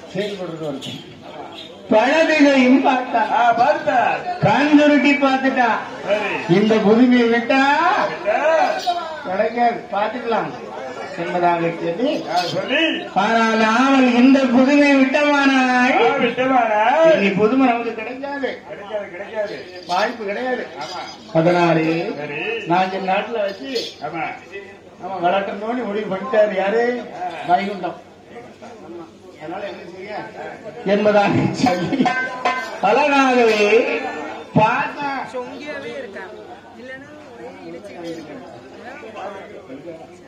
செயல்படுறது வரைக்கும் பழதிகையும் பார்த்தா ஆ, பார்த்தார் கண் சுருட்டி பார்த்துட்டா சரி இந்த புதுமையை விட்டா விட்டார். கிடைக்காது பார்த்துக்கலாம் என்பதாக சொல்லி ஆ, சொல்லி ஆனால் அவள் இந்த புதுமை விட்டவானாய் ஆ, விட்டவாரா? இனி புதுமை நமக்கு கிடைக்காது கிடைக்காது கிடைக்காது வாய்ப்பு கிடையாது ஆமா அதனாலே சரி நாங்க நாட்டுல வச்சு ஆமா நம்ம விளையாட்டணும்னு முடிவு பண்ணிட்டாரு யாரு வைகுண்டம் அதனால என்ன செய்ய என்பதாக சொல்லி அழகாகவே பார்த்தா சொங்கியாவே இருக்காங்க இல்லைன்னா ஒரே இடிச்சுக்கிட்டே இருக்காங்க